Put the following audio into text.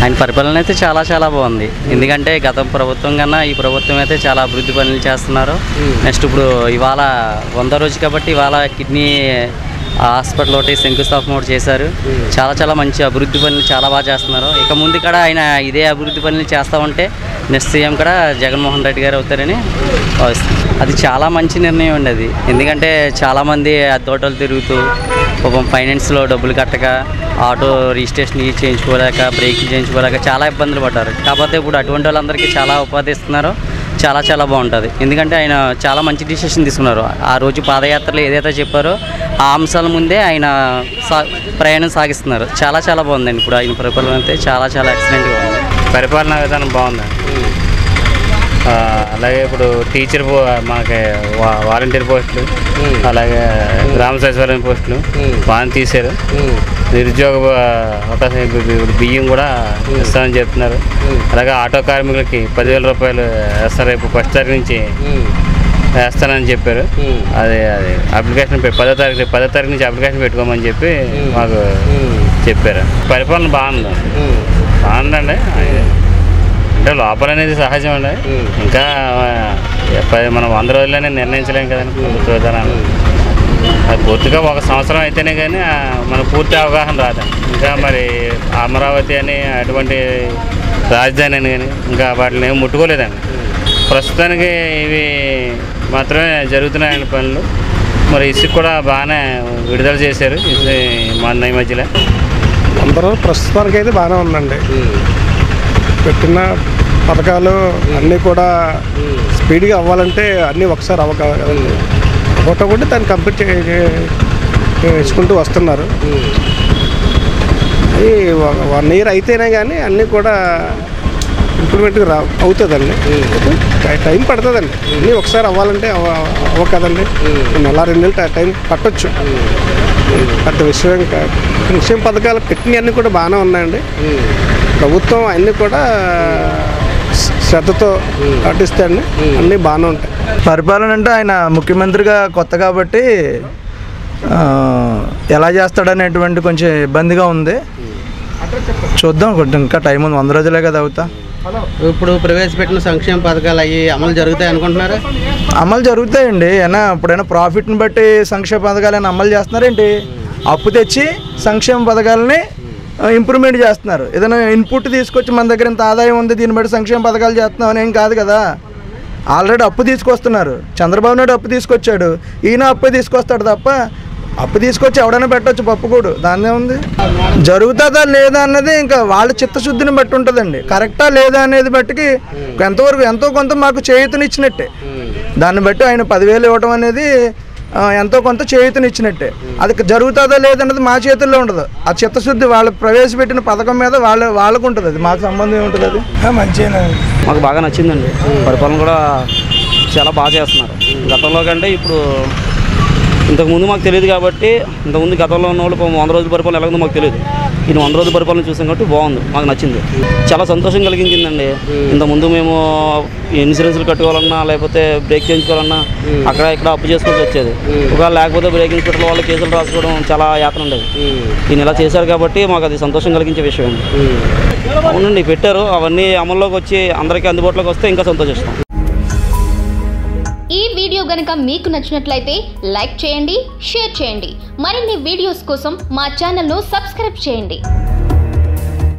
ఆయన పరిపాలన అయితే చాలా చాలా బాగుంది ఎందుకంటే గత ప్రభుత్వం కన్నా ఈ ప్రభుత్వం అయితే చాలా అభివృద్ధి పనులు చేస్తున్నారు నెక్స్ట్ ఇప్పుడు ఇవాళ వంద రోజు కాబట్టి ఇవాళ కిడ్నీ హాస్పిటల్ ఒకటి శంకుస్థాపన ఒకటి చేశారు చాలా చాలా మంచి అభివృద్ధి పనులు చాలా బాగా చేస్తున్నారు ఇక ముందు కూడా ఆయన ఇదే అభివృద్ధి పనులు చేస్తూ ఉంటే నెక్స్ట్ సీఎం కూడా జగన్మోహన్ రెడ్డి గారు అవుతారని భావిస్తున్నాను అది చాలా మంచి నిర్ణయం అండి అది ఎందుకంటే చాలామంది అద్దోటలు తిరుగుతూ పాపం ఫైనాన్స్లో డబ్బులు కట్టక ఆటో రిజిస్ట్రేషన్ చేయించుకోలేక బ్రేకింగ్ చేయించుకోలేక చాలా ఇబ్బందులు పడ్డారు కాకపోతే ఇప్పుడు అటువంటి వాళ్ళందరికీ చాలా ఉపాధి ఇస్తున్నారు చాలా చాలా బాగుంటుంది ఎందుకంటే ఆయన చాలా మంచి డిసిషన్ తీసుకున్నారు ఆ రోజు పాదయాత్రలో ఏదైతే చెప్పారో ఆ అంశాల ముందే ఆయన సా ప్రయాణం సాగిస్తున్నారు చాలా చాలా బాగుందండి ఇప్పుడు ఆయన పరిపాలన అయితే చాలా చాలా ఎక్సలెంట్గా ఉంది పరిపాలనా విధానం బాగుంది ఆ, అలాగే ఇప్పుడు టీచర్ పో మనకి వా- వాలంటీర్ పోస్టులు అలాగే గ్రామ సచివాలయం పోస్టులు బాగా తీశారు నిరుద్యోగ బ- అవకాశం ఇప్పుడు ఇప్పుడు బియ్యం కూడా ఇస్తామని చెప్తున్నారు అలాగే ఆటో కార్మికులకి పదివేల రూపాయలు వేస్తారు రేపు ఫస్ట్ తారీఖు నుంచి వేస్తానని చెప్పారు అదే అదే అప్లికేషన్ పె- పదో తారీఖు పదో తారీఖు నుంచి అప్లికేషన్ పెట్టుకోమని చెప్పి మాకు చెప్పారు పరిపాలన బాగుంది బాగుందండి అంటే లోపల అనేది సహజం అండి ఇంకా ఆ, ప- మనం వంద రోజుల్లోనే నిర్ణయించలేం కదండి ప్రభుత్వ విధానాలు అది పూర్తిగా ఒక సంవత్సరం అయితేనే కానీ ఆ, మనకు పూర్తి అవగాహన రాదండి ఇంకా మరి అమరావతి అని అటువంటి రాజధాని అని కానీ ఇంకా వాటిని ఏమి ముట్టుకోలేదండి ప్రస్తుతానికి ఇవి మాత్రమే జరుగుతున్నాయని పనులు మరి ఇసుక కూడా బాగానే విడుదల చేశారు ఇది మొన్న ఈ మధ్యలో అందరూ ప్రస్తుతానికి అయితే బాగానే ఉందండి పెట్టిన పథకాలు అన్నీ కూడా స్పీడ్గా అవ్వాలంటే అన్నీ ఒకసారి అవ్వకాలి కదండి ఒకటి దాన్ని కంప్లీట్ చేసుకుంటూ వస్తున్నారు అది వన్ ఇయర్ అయితేనే కానీ అన్నీ కూడా ఇంప్లిమెంట్ రా అవుతుందండి టై- టైం పడుతుందండి అన్నీ ఒకసారి అవ్వాలంటే అవ్వ అవ్వ కదండి నెల రెండు నెలలు టై- టైం పట్టొచ్చు పెద్ద విషయం కాదు విషయం పథకాలు పెట్టినవన్నీ కూడా బాగానే ఉన్నాయండి ప్రభుత్వం అన్నీ కూడా శ్రద్ధతో పాటిస్తాయండి అన్నీ బాగానే ఉంటాయి పరిపాలన అంటే ఆయన ముఖ్యమంత్రిగా కొత్త కాబట్టి ఆ, ఎలా చేస్తాడనేటువంటి కొంచెం ఇబ్బందిగా ఉంది చూద్దాం కొంచెం ఇంకా టైం ఉంది వంద రోజులే కదా అవుతా ఇప్పుడు ప్రవేశపెట్టిన సంక్షేమ పథకాలు అవి అమలు జరుగుతాయి అనుకుంటున్నారా అమలు జరుగుతాయండి ఏనా ఇప్పుడైనా ప్రాఫిట్ని బట్టి సంక్షేమ పథకాలను అమలు చేస్తున్నారేంటి అప్పు తెచ్చి సంక్షేమ పథకాలని ఇంప్రూవ్మెంట్ చేస్తున్నారు ఏదైనా ఇన్పుట్ తీసుకొచ్చి మన దగ్గర ఇంత ఆదాయం ఉంది దీన్ని బట్టి సంక్షేమ పథకాలు చేస్తున్నాం అని ఏం కాదు కదా ఆల్రెడీ అప్పు తీసుకొస్తున్నారు చంద్రబాబు నాయుడు అప్పు తీసుకొచ్చాడు ఈయన అప్పు తీసుకొస్తాడు తప్ప అప్పు తీసుకొచ్చి ఎవడైనా పెట్టొచ్చు పప్పు కూడా దాన్నే ఉంది జరుగుతుందా లేదా అన్నది ఇంకా వాళ్ళ చిత్తశుద్ధిని బట్టి ఉంటుందండి కరెక్టా లేదా అనేది బట్టికి ఎంతవరకు ఎంతో కొంత మాకు చేయూతనిచ్చినట్టే దాన్ని బట్టి ఆయన పదివేలు ఇవ్వడం అనేది ఆ, ఎంతో కొంత చేయూతనిచ్చినట్టే అది జరుగుతుందా లేదన్నది మా చేతుల్లో ఉండదు ఆ చిత్తశుద్ధి వాళ్ళు ప్రవేశపెట్టిన పథకం మీద వాళ్ళ వాళ్ళకు ఉంటుంది అది మాకు సంబంధం ఉంటుంది అది మంచిగా మాకు బాగా నచ్చిందండి పరిపాలన కూడా చాలా బాగా చేస్తున్నారు గతంలో కంటే ఇప్పుడు ఇంతకుముందు మాకు తెలియదు కాబట్టి ఇంతకుముందు గతంలో ఉన్న వాళ్ళు పాపం వంద రోజుల పరిపాలన ఎలా ఉందో మాకు తెలియదు ఈయన వంద రోజుల పరిపాలన చూసాం కాబట్టి బాగుంది మాకు నచ్చింది చాలా సంతోషం కలిగించిందండి ఇంతకుముందు మేము ఇన్సూరెన్స్లు కట్టుకోవాలన్నా లేకపోతే బ్రేక్ చేయించుకోవాలన్నా అక్కడ ఇక్కడ అప్పు చేసుకోవాల్సి వచ్చేది ఒకవేళ లేకపోతే బ్రేక్ ఇన్స్పెక్టర్ వాళ్ళ కేసులు రాసుకోవడం చాలా యాత్ర ఉండేది ఈయన ఇలా చేశారు కాబట్టి మాకు అది సంతోషం కలిగించే విషయం అండి అవునండి పెట్టారు అవన్నీ అమల్లోకి వచ్చి అందరికీ అందుబాటులోకి వస్తే ఇంకా సంతోషిస్తాం ఈ వీడియో గనుక మీకు నచ్చినట్లయితే లైక్ చేయండి షేర్ చేయండి మరిన్ని వీడియోస్ కోసం మా ఛానల్ను సబ్స్క్రైబ్ చేయండి